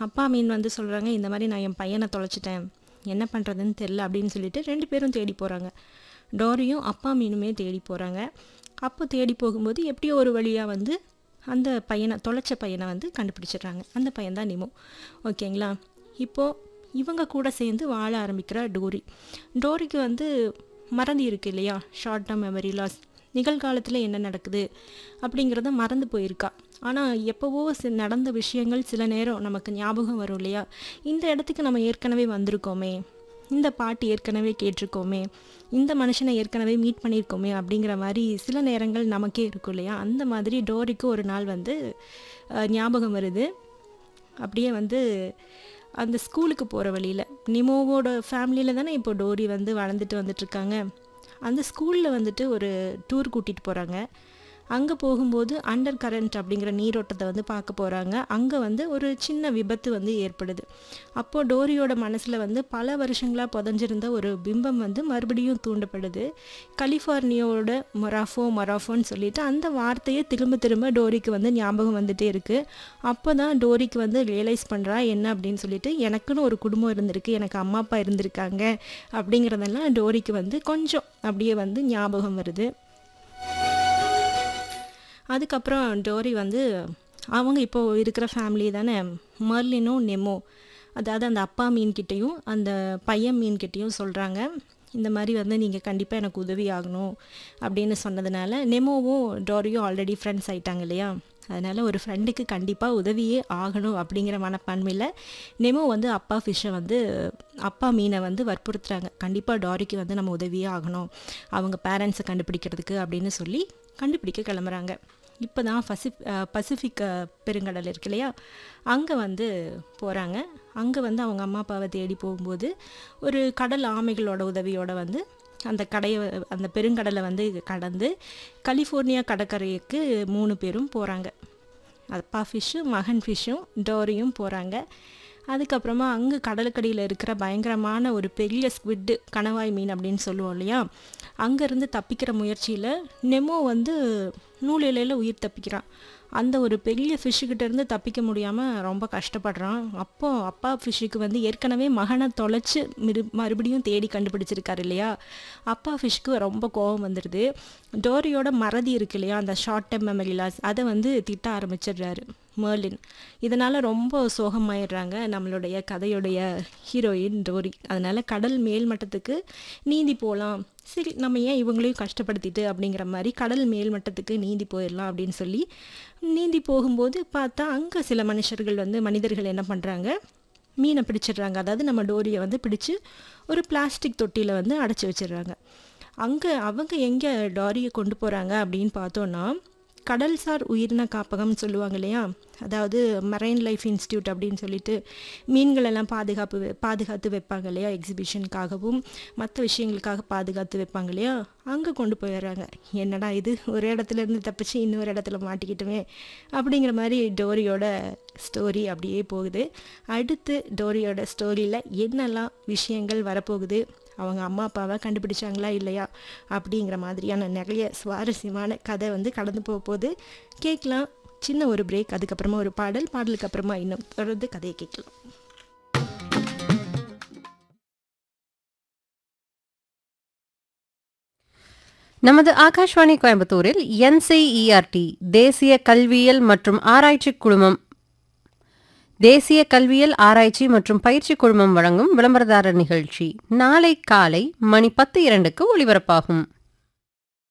அப்பா மீன் வந்து சொல்கிறாங்க இந்த மாதிரி நான் என் பையனை தொலைச்சிட்டேன் என்ன பண்ணுறதுன்னு தெரில அப்படின்னு சொல்லிட்டு ரெண்டு பேரும் தேடி போகிறாங்க டோரியும் அப்பா மீனுமே தேடி போகிறாங்க அப்போ தேடி போகும்போது எப்படியோ ஒரு வழியாக வந்து அந்த பையனை தொலைச்ச பையனை வந்து கண்டுபிடிச்சிடுறாங்க அந்த பையன் தான் நிமோ ஓகேங்களா இப்போது இவங்க கூட சேர்ந்து வாழ ஆரம்பிக்கிற டோரி டோரிக்கு வந்து மறதி இருக்கு இல்லையா ஷார்ட் டேர்ம் மெமரி லாஸ் நிகழ்காலத்தில் என்ன நடக்குது அப்படிங்கிறத மறந்து போயிருக்கா ஆனால் எப்போவோ சி- நடந்த விஷயங்கள் சில நேரம் நமக்கு ஞாபகம் வரும் இல்லையா இந்த இடத்துக்கு நம்ம ஏற்கனவே வந்திருக்கோமே இந்த பாட்டு ஏற்கனவே கேட்டிருக்கோமே இந்த மனுஷனை ஏற்கனவே மீட் பண்ணியிருக்கோமே அப்படிங்கிற மாதிரி சில நேரங்கள் நமக்கே இருக்கும் இல்லையா அந்த மாதிரி டோரிக்கு ஒரு நாள் வந்து அஹ், ஞாபகம் வருது அப்படியே வந்து அந்த ஸ்கூலுக்கு போகிற வழியில் நிமோவோட ஃபேமிலியில் தானே இப்போ டோரி வந்து வளர்ந்துட்டு வந்துட்டுருக்காங்க அந்த ஸ்கூலில் வந்துட்டு ஒரு டூர் கூட்டிகிட்டு போகிறாங்க அங்கே போகும்போது அண்டர் கரண்ட் அப்படிங்கிற நீரோட்டத்தை வந்து பார்க்க போகிறாங்க அங்கே வந்து ஒரு சின்ன விபத்து வந்து ஏற்படுது அப்போது டோரியோட மனசில் வந்து பல வருஷங்களாக புதஞ்சிருந்த ஒரு பிம்பம் வந்து மறுபடியும் தூண்டப்படுது கலிஃபோர்னியாவோட மொராஃபோ மொராஃபோன்னு சொல்லிட்டு அந்த வார்த்தையே திரும்ப திரும்ப டோரிக்கு வந்து ஞாபகம் வந்துட்டே இருக்குது அப்போ தான் டோரிக்கு வந்து ரியலைஸ் பண்ணுறா என்ன அப்படின்னு சொல்லிட்டு எனக்குன்னு ஒரு குடும்பம் இருந்திருக்கு எனக்கு அம்மா அப்பா இருந்திருக்காங்க அப்படிங்கிறதெல்லாம் டோரிக்கு வந்து கொஞ்சம் அப்படியே வந்து ஞாபகம் வருது அதுக்கப்புறம் டோரி வந்து அவங்க இப்போ இருக்கிற ஃபேமிலி தானே மர்லினும் நெமோ அதாவது அந்த அப்பா மீன்கிட்டையும் அந்த பையன் மீன்கிட்டையும் சொல்கிறாங்க இந்த மாதிரி வந்து நீங்கள் கண்டிப்பாக எனக்கு உதவி ஆகணும் அப்படின்னு சொன்னதுனால நெமோவும் டோரியும் ஆல்ரெடி ஃப்ரெண்ட்ஸ் ஆயிட்டாங்க இல்லையா அதனால் ஒரு ஃப்ரெண்டுக்கு கண்டிப்பாக உதவியே ஆகணும் அப்படிங்கிற மனப்பான்மையில் நெமோ வந்து அப்பா ஃபிஷ்ஷை வந்து அப்பா மீனை வந்து வற்புறுத்துறாங்க கண்டிப்பாக டாரிக்கு வந்து நம்ம உதவியே ஆகணும் அவங்க பேரண்ட்ஸை கண்டுபிடிக்கிறதுக்கு அப்படின்னு சொல்லி கண்டுபிடிக்க கிளம்புறாங்க இப்போ தான் பசிப் அஹ் பசிபிக் அஹ், பெருங்கடல் இருக்கு இல்லையா அங்கே வந்து போகிறாங்க அங்கே வந்து அவங்க அம்மா அப்பாவை தேடி போகும்போது ஒரு கடல் ஆமைகளோட உதவியோட வந்து அந்த கடையை அந்த பெருங்கடலை வந்து கடந்து கலிஃபோர்னியா கடற்கரைக்கு மூணு பேரும் போகிறாங்க அப்பா ஃபிஷ்ஷும் மகன் ஃபிஷ்ஷும் டோரியும் போகிறாங்க அதுக்கப்புறமா அங்கே கடலுக்கடியில் இருக்கிற பயங்கரமான ஒரு பெரிய ஸ்குவிட்டு கணவாய் மீன் அப்படின்னு சொல்லுவோம் இல்லையா அங்கேருந்து தப்பிக்கிற முயற்சியில் நெமோ வந்து நூல் இலையில் உயிர் தப்பிக்கிறான் அந்த ஒரு பெரிய ஃபிஷ்ஷுக்கிட்ட இருந்து தப்பிக்க முடியாமல் ரொம்ப கஷ்டப்படுறான் அப்போ அப்பா ஃபிஷ்ஷுக்கு வந்து ஏற்கனவே மகனை தொலைச்சு மிரு மறுபடியும் தேடி கண்டுபிடிச்சிருக்காரு இல்லையா அப்பா ஃபிஷ்க்கு ரொம்ப கோபம் வந்துடுது டோரியோட மறதி இருக்கு இல்லையா அந்த ஷார்ட் டைம் மெமரி லாஸ் அதை வந்து திட்ட ஆரம்பிச்சிடுறாரு மேர்லின் இதனால் ரொம்ப சோகமாயிடுறாங்க நம்மளுடைய கதையுடைய ஹீரோயின் டோரி அதனால் கடல் மேல் மட்டத்துக்கு நீந்தி போகலாம் சரி நம்ம ஏன் இவங்களையும் கஷ்டப்படுத்திட்டு அப்படிங்கிற மாதிரி கடல் மேல் மட்டத்துக்கு நீந்தி போயிடலாம் அப்படின்னு சொல்லி நீந்தி போகும்போது பார்த்தா அங்கே சில மனுஷர்கள் வந்து மனிதர்கள் என்ன பண்ணுறாங்க மீனை பிடிச்சிடுறாங்க அதாவது நம்ம டோரியை வந்து பிடிச்சு ஒரு பிளாஸ்டிக் தொட்டியில் வந்து அடைச்சி வச்சிடுறாங்க அங்கே அவங்க எங்கே டாரியை கொண்டு போகிறாங்க அப்படின்னு பார்த்தோன்னா கடல்சார் உயிரின காப்பகம்னு சொல்லுவாங்க இல்லையா அதாவது மரைன் லைஃப் இன்ஸ்டியூட் அப்படின்னு சொல்லிட்டு மீன்கள் எல்லாம் பாதுகாப்பு வை- பாதுகாத்து வைப்பாங்க இல்லையா எக்ஸிபிஷனுக்காகவும் மற்ற விஷயங்களுக்காக பாதுகாத்து வைப்பாங்க இல்லையா அங்கே கொண்டு போயிடுறாங்க என்னடா இது ஒரு இடத்துல இருந்து தப்பிச்சு இன்னொரு இடத்துல மாட்டிக்கிட்டுமே அப்படிங்கிற மாதிரி டோரியோட ஸ்டோரி அப்படியே போகுது அடுத்து டோரியோட ஸ்டோரியில் என்னெல்லாம் விஷயங்கள் வரப்போகுது அவங்க அம்மா அப்பாவை கண்டுபிடிச்சாங்களா இல்லையா அப்படிங்கிற மாதிரியான நிறைய சுவாரஸ்யமான கதை வந்து கடந்து போக போகுது கேட்கலாம் சின்ன ஒரு பிரேக் அதுக்கப்புறமா ஒரு பாடல் பாடலுக்கு அப்புறமா இன்னும் தொடர்ந்து கதையை கேட்கலாம் நமது ஆகாஷ்வாணி கோயம்புத்தூரில் என்சிஇஆர்டி தேசிய கல்வியியல் மற்றும் ஆராய்ச்சி குழுமம் தேசிய கல்வியியல் ஆராய்ச்சி மற்றும் பயிற்சி குழுமம் வழங்கும் விளம்பரதாரர் நிகழ்ச்சி நாளை காலை மணி பத்து இரண்டுக்கு ஒளிபரப்பாகும்